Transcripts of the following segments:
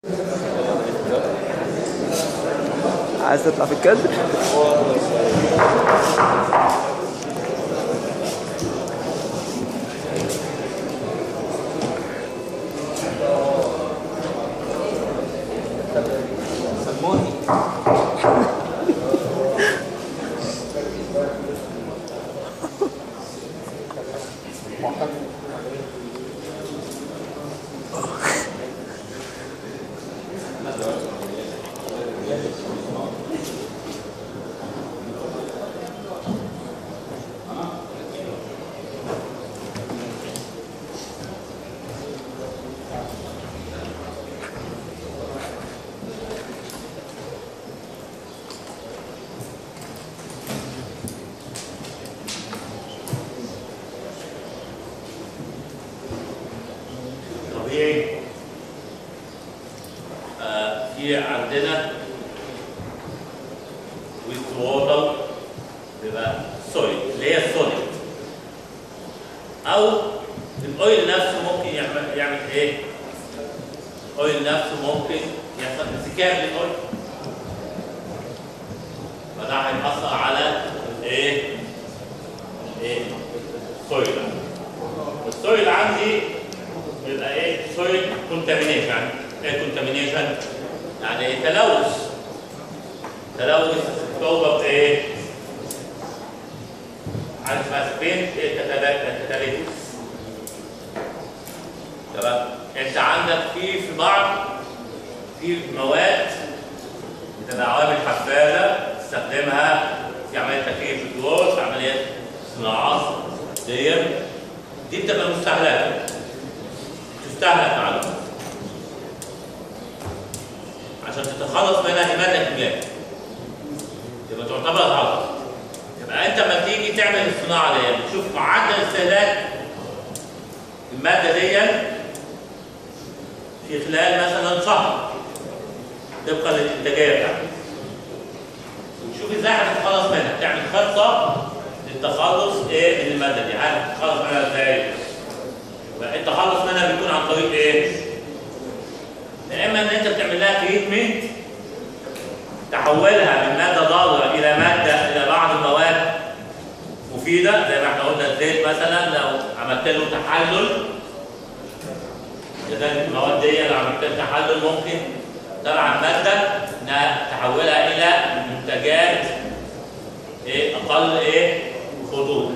عايز تطلع في الكادر طبيعي آه، في عندنا with water بيبقى سوليد اللي هي السوليد او الاويل نفسه ممكن يعمل يعمل ايه؟ الاويل نفسه ممكن يحصل انسكاب للاويل فده هيأثر على الايه؟ ايه؟ السويل السويل عندي يبقى ايه سويل كونتامينيشن يعني ايه كونتامينيشن يعني ايه تلوث تلوث توبه بايه عارف اسمها سبين ايه تتلوث تمام انت عندك في في بعض في مواد بتبقى عوامل حفاظه تستخدمها في عمليه تكييف الجلوس في عمليه صناعات دي دي بتبقى مستهلكه تستهلك مع الوقت عشان تتخلص منها دي ماده كيميائيه يبقى تعتبر غلط يبقى انت لما تيجي تعمل الصناعه دي بتشوف معدل استهلاك الماده دي في خلال مثلا شهر طبقا للانتاجيه بتاعتك وتشوف ازاي هتتخلص منها تعمل خطه للتخلص ايه من الماده دي هتتخلص منها ازاي التخلص منها بيكون عن طريق ايه؟ يا اما ان انت بتعمل لها تريتمنت تحولها من ماده ضاره الى ماده الى بعض المواد مفيده زي ما احنا قلنا الزيت مثلا لو عملت له تحلل اذا المواد دي لو عملت لها تحلل ممكن طبعا ماده انها تحولها الى منتجات ايه اقل ايه خطوره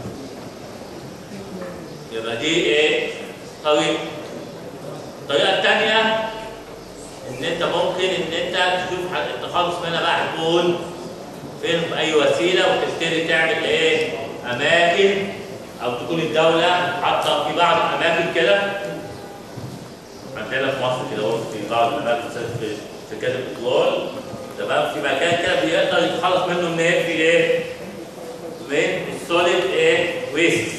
يبقى دي ايه طريقه الطريقه الثانيه ان انت ممكن ان انت تشوف التخلص منها بقى هتكون فين باي وسيله وتبتدي تعمل ايه اماكن او تكون الدوله حاطه في بعض الاماكن كده عندنا في مصر كده برضه في بعض الاماكن في في كده البترول تمام في مكان كده بيقدر يتخلص منه من ايه في ايه من السوليد ايه ويست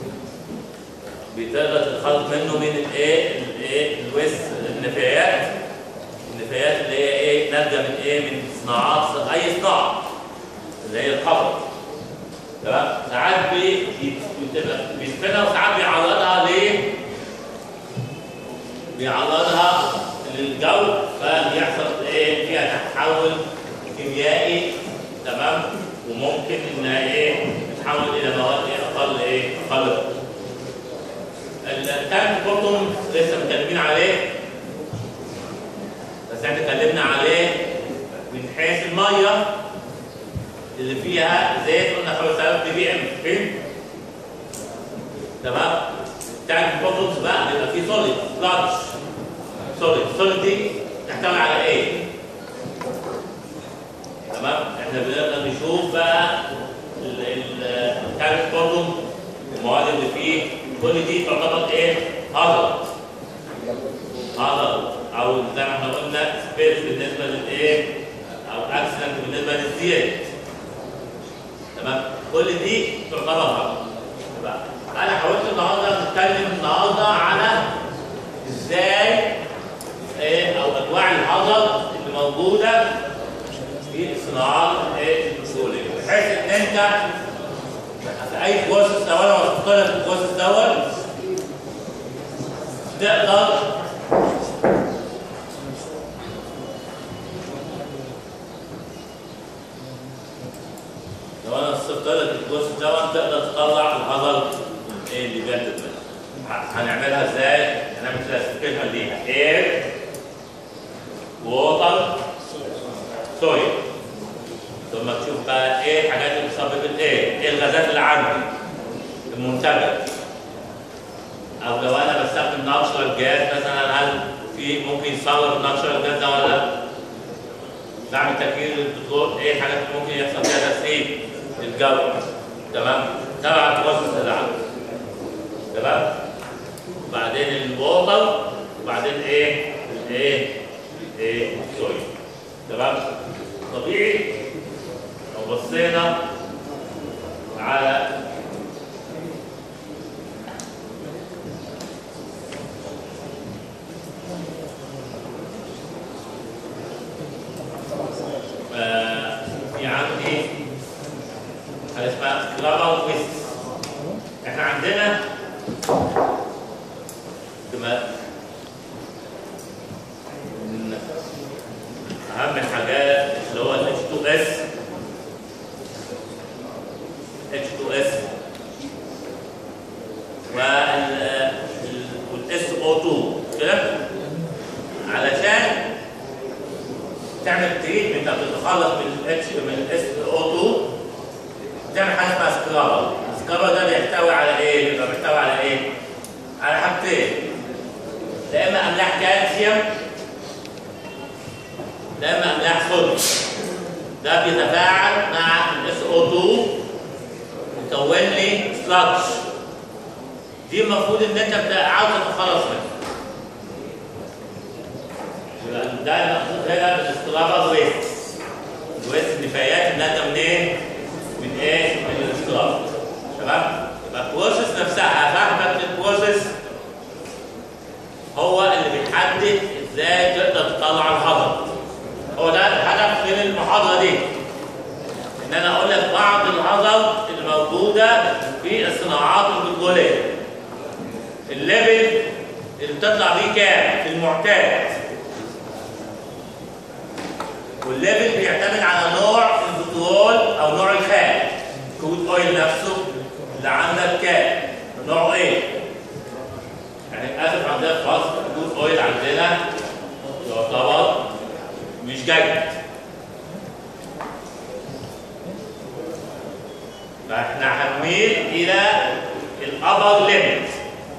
بتقدر تتخلص منه من الايه الايه الويس النفايات النفايات اللي هي ايه ناتجه من ايه من صناعات اي صناعه اللي هي الخبط تمام ساعات بي- بتبقى بيدفنها وساعات بيعرضها ليه بيعرضها للجو فبيحصل ايه فيها تحول كيميائي تمام وممكن انها ايه تتحول الى مواد ايه اقل ايه اقل خطورة. التانك بوتوم لسه متكلمين عليه بس احنا اتكلمنا عليه من حيث الميه اللي فيها زيت قلنا 5000 بي ام فين؟ تمام؟ التانك بوتومز بقى بيبقى فيه سوليد لارج سوليد سوليد دي تحتوي على ايه؟ تمام؟ احنا بنقدر نشوف بقى التانك بوتوم المواد اللي فيه كل دي تعتبر ايه؟ هضر هضر او زي ما احنا قلنا سبيس بالنسبه للايه؟ او اكسلنت بالنسبه للزيت تمام؟ كل دي تعتبر هضر يبقى انا حاولت النهارده نتكلم النهارده على ازاي ايه او انواع الهضر اللي موجوده في الصناعات ايه البتروليه بحيث ان انت في اي بروسس لو انا وصفت لك البروسس دوت تقدر لك الجزء ده تقدر تطلع العضل ايه اللي بينتج منه هنعملها ازاي؟ هنعمل كلاسيفيكيشن ليها اير ووتر سويل ثم تشوف بقى ايه الحاجات اللي بتسبب الايه؟ ايه الغازات اللي عندي المنتجه او لو انا بستخدم ناتشرال جاز مثلا هل في ممكن يصور الناتشرال جاز ده ولا لا؟ بعمل تكرير للبترول ايه الحاجات اللي ممكن يحصل فيها تسريب الجو تمام؟ تبع البروسس اللي عندي تمام؟ وبعدين الووتر وبعدين ايه؟ الايه؟ ايه؟ السويل تمام؟ طبيعي لو بصينا على آه، في عندي حاجه اسمها سكرابر ويست احنا عندنا كما من اهم الحاجات اللي هو ال H2S H2S وال وال SO2 كده علشان تعمل تريتمنت او تتخلص من ال H من ال SO2 تعمل حاجه اسمها سكرابر السكرابر ده بيحتوي على ايه؟ بيبقى بيحتوي على ايه؟ على حاجتين يا اما املاح كالسيوم يا اما املاح صوديوم ده بيتفاعل مع ال SO2 يكون لي سلادج دي المفروض ان انت بتبقى عاوز تتخلص منها يبقى ده المقصود هنا بالاسترابر ويست الويست النفايات الناتجه منين؟ من ايه؟ من الاسترابر تمام؟ يبقى البروسيس نفسها فهمك للبروسيس هو اللي بيحدد ازاي تقدر تطلع الهضم هو ده الهدف من المحاضره دي ان انا اقول لك بعض الهضم الموجوده في الصناعات البتروليه الليفل اللي بتطلع بيه كام في المعتاد والليفل بيعتمد على نوع البترول او نوع الخام كود اويل نفسه اللي عندك كام نوعه ايه يعني للاسف عندنا في مصر كود اويل عندنا يعتبر مش جيد فاحنا هنميل الى الابر ليميت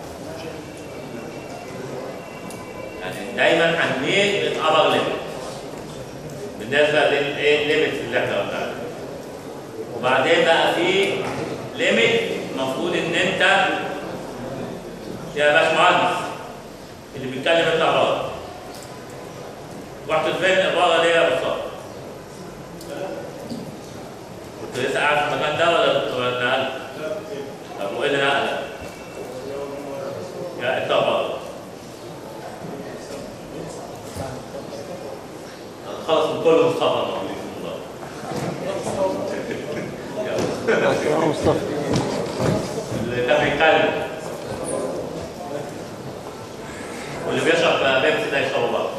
يعني دايما هنميل للابر ليميت بالنسبه للليميت اللي احنا قلناها وبعدين بقى في ليميت المفروض ان انت يا باشمهندس اللي بيتكلم يطلع بره رحت فين العباره دي يا استاذ؟ كنت لسه قاعد في المكان ده ولا ولا اتنقلت؟ طب وايه اللي نقلك؟ يا اطلع بره خلص من كل مصطفى الموجودين في الموضوع يا مصطفى اللي كان بيتكلم واللي بيشرب بيبسي ده يشربه بره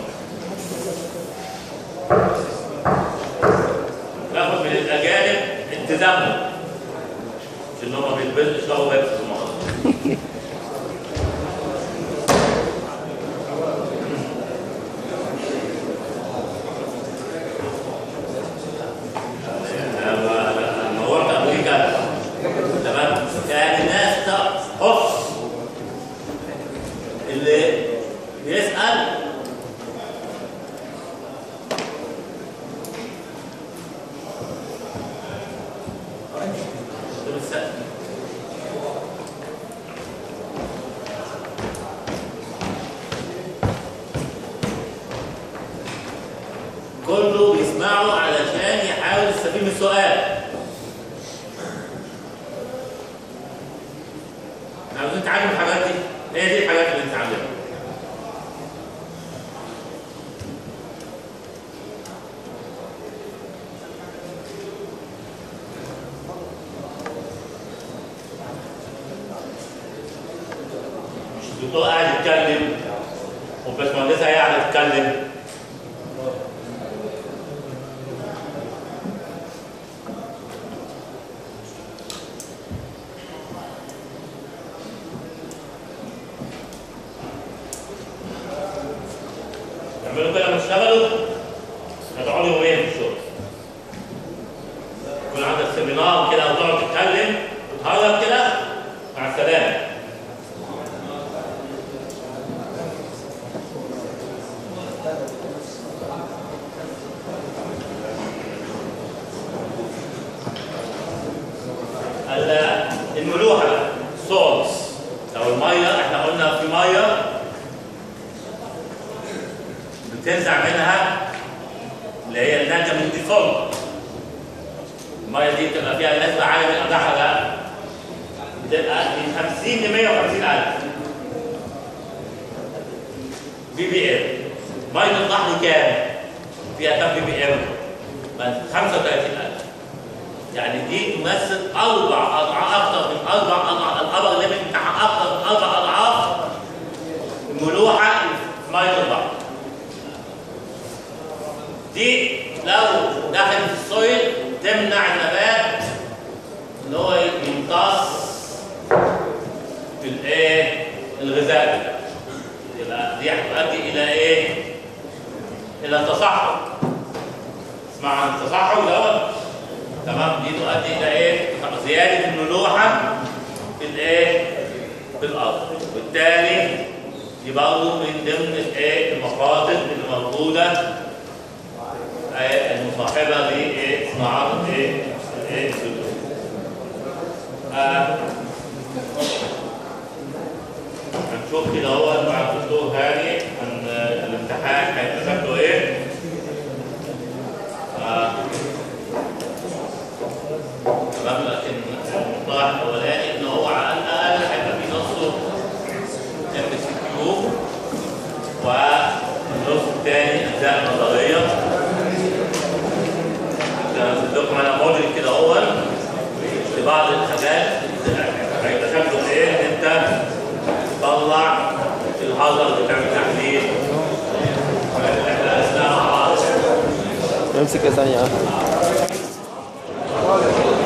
ناخد من الاجانب التزامهم ان هم بيلبسوا يشربوا بيبسي في الموضوع لما لما رحت امريكا تمام كان الناس تحص اللي بيسال كله بيسمعه علشان يحاول يستفيد من السؤال عاوزين نتعلم الحاجات دي هي دي الحاجات اللي نتعلمها مش الدكتور قاعد يتكلم والباشمهندسه هي قاعده تتكلم تعملوا كده لما تشتغلوا هتقعدوا يومين في الشغل يكون عندك سيمينار كده وتقعد تتكلم وتهرب كده مع السلامه ال- الملوحه سولز او الميه احنا قلنا في ميه بتنزع منها اللي هي الناتجه من الديفولت الميه دي بتبقى فيها نسبه عاليه من القدح لا بتبقى من 50 ل 150 الف بي بي ام ميه البحر كام؟ فيها كام بي بي ام؟ 35000 يعني دي تمثل اربع اضعاف اكثر من اربع اضعاف الابر ليميت بتاعها اكثر من اربع اضعاف الملوحه في ميه البحر دي لو دخلت في السويل تمنع النبات ان هو يمتص الايه الغذاء بتاعه يبقى دي هتؤدي الى ايه؟ الى التصحر اسمع عن التصحر الاول تمام دي تؤدي الى ايه؟ زياده الملوحه في الايه؟ في الارض بالتالي دي برضه من ضمن الايه؟ المخاطر اللي موجوده آه، المصاحبه لصناعات الايه؟ الايه؟ السلوك. آه، هنشوف كده هو مع الدكتور هاني عن آه، الامتحان هيبقى شكله ايه؟ آه، تمام لكن المصطلح الاولاني ان هو على الاقل هيبقى في نصه ام سي كيو والنص الثاني اجزاء نظريه لكم على موديل كده هو في بعض الحاجات هيبقى شكله ايه ان انت تطلع الحذر بتعمل تحليل احنا درسناها مع بعض امسك يا ثانية